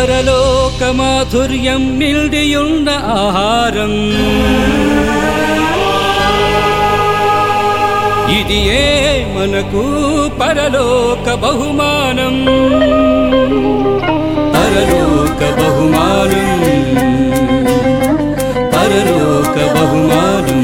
పరలోక మాధుర్యం నిల్డియున్న ఆహారం ఇది ఏ మనకు పరలోక బహుమానం పరలోక బహుమానం పరలోక బహుమానం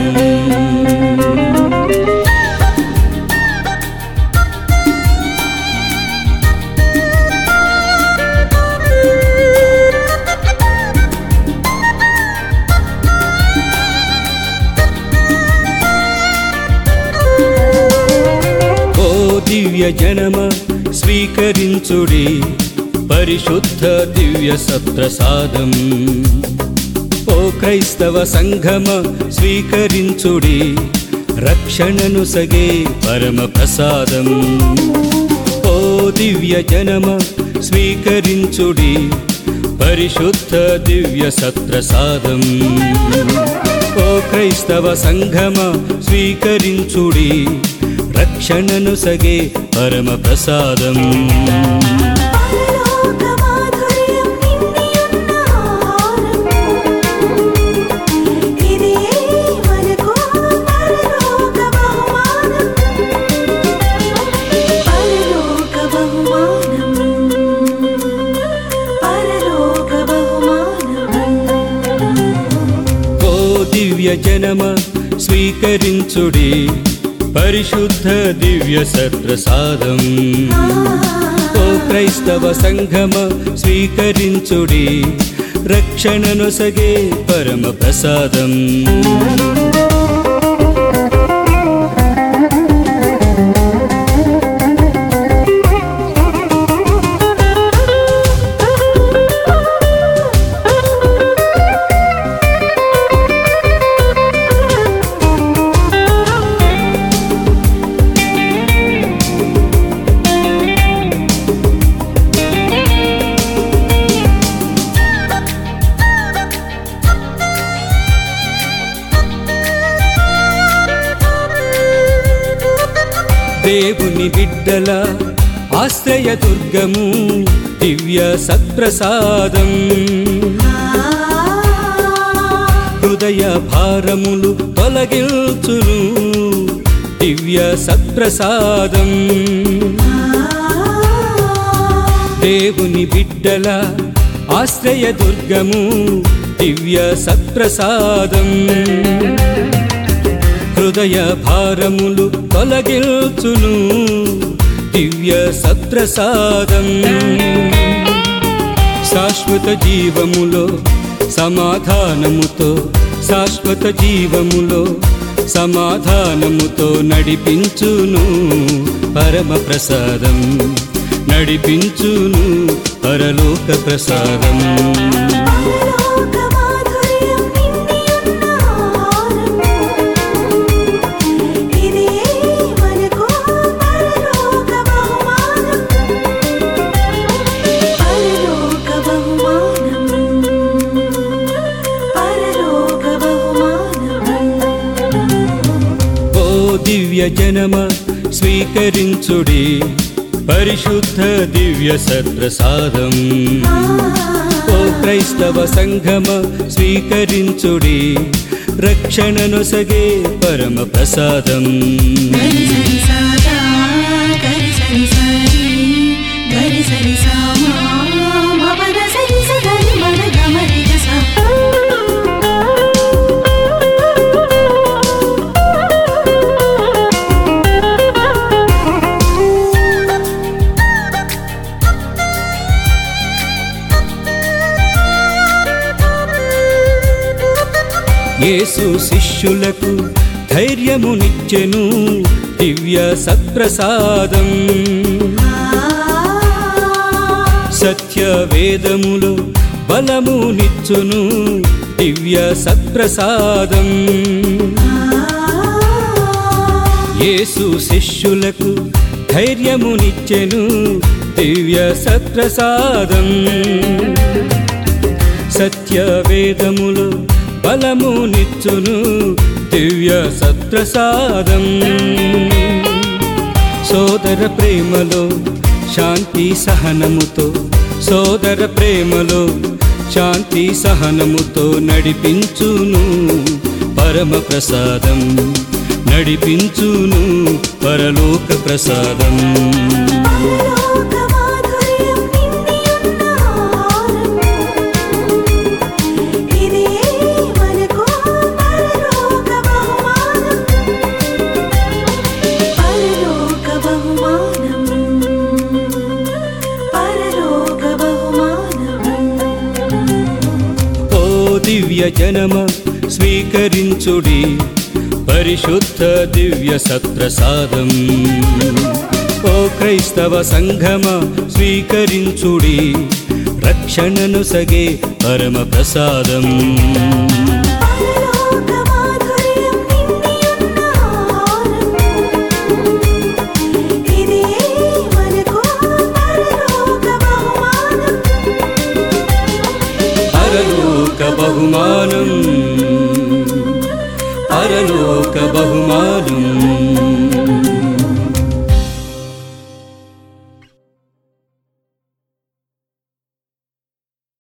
ఓ దివ్య జనమ స్వీకరించుడి పరిశుద్ధ దివ్య సత్ప్రసాదం ఓ క్రైస్తవ సంఘమ స్వీకరించుడి రక్షణను సగే పరమ ప్రసాదం ఓ దివ్య జనమ స్వీకరించుడి పరిశుద్ధ దివ్య సత్ప్రసాదం ఓ క్రైస్తవ సంఘమ స్వీకరించుడి రక్షణను సగే పరమ ప్రసాదం పరలోక మాధుర్యం నిండియున్న ఆహారం ఇది మనకు పరలోక బహుమానం పరలోక బహుమానం పరలోక బహుమానం ఓ దివ్య జనమ స్వీకరించుడి పరిశుద్ధ దివ్య సత్ప్రసాదం ఓ క్రైస్తవ సంఘమ స్వీకరించుడి రక్షణను సగే పరమ ప్రసాదం దేవుని బిడ్డల ఆశ్రయ దుర్గము దివ్య సత్ప్రసాదం హృదయ భారములు తొలగిల్చును దివ్య సత్ప్రసాదం దేవుని బిడ్డల ఆశ్రయ దుర్గము దివ్య సత్ప్రసాదం హృదయ భారములు తొలగిల్చును దివ్య సత్ప్రసాదం శాశ్వత జీవములో సమాధానముతో శాశ్వత జీవములో సమాధానముతో నడిపించును పరమ ప్రసాదం నడిపించును పరలోక ప్రసాదం పరలోక మాధుర్యం నిండియున్న ఆహారం ఇది మనకు పరలోక బహుమానం పరలోక బహుమానం పరలోక బహుమానం ఓ దివ్య జనమ స్వీకరించుడి పరిశుద్ధ దివ్య సత్ప్రసాదం ఓ క్రైస్తవ సంఘమ స్వీకరించుడి రక్షణను సగే పరమ ప్రసాదం గరి సరి సాదా గరి సరి సరి గరి సరి సామా మపద సరి సరి మన గమరి గస యేసు శిష్యులకు ధైర్యమునిచ్చెను దివ్య సత్ప్రసాదం సత్య వేదములు బలమునిచ్చును దివ్య సత్ప్రసాదం యేసు శిష్యులకు ధైర్యమునిచ్చెను దివ్య సత్ప్రసాదం సత్య వేదములు బలమునిచ్చును దివ్య సత్ప్రసాదం సోదర ప్రేమలో శాంతి సహనముతో సోదర ప్రేమలో శాంతి సహనముతో నడిపించును పరమ ప్రసాదం నడిపించును పరలోక ప్రసాదం పరలోక మాధుర్యం నిండియున్న ఆహారం. ఇదే మనకు పరలోక బహుమానం. పరలోక బహుమానం. పరలోక బహుమానం. ఓ దివ్య జనమ స్వీకరించుడి పరిశుద్ధ దివ్య సత్ప్రసాదం ఓ క్రైస్తవ సంఘమ స్వీకరించుడి రక్షణను సగే పరమ ప్రసాదం పరలోక మాధుర్యం నిండియున్న ఆహారం. ఇదే మనకు పరలోక బహుమానం. పరలోక బహుమానం పరలోక బహుమానం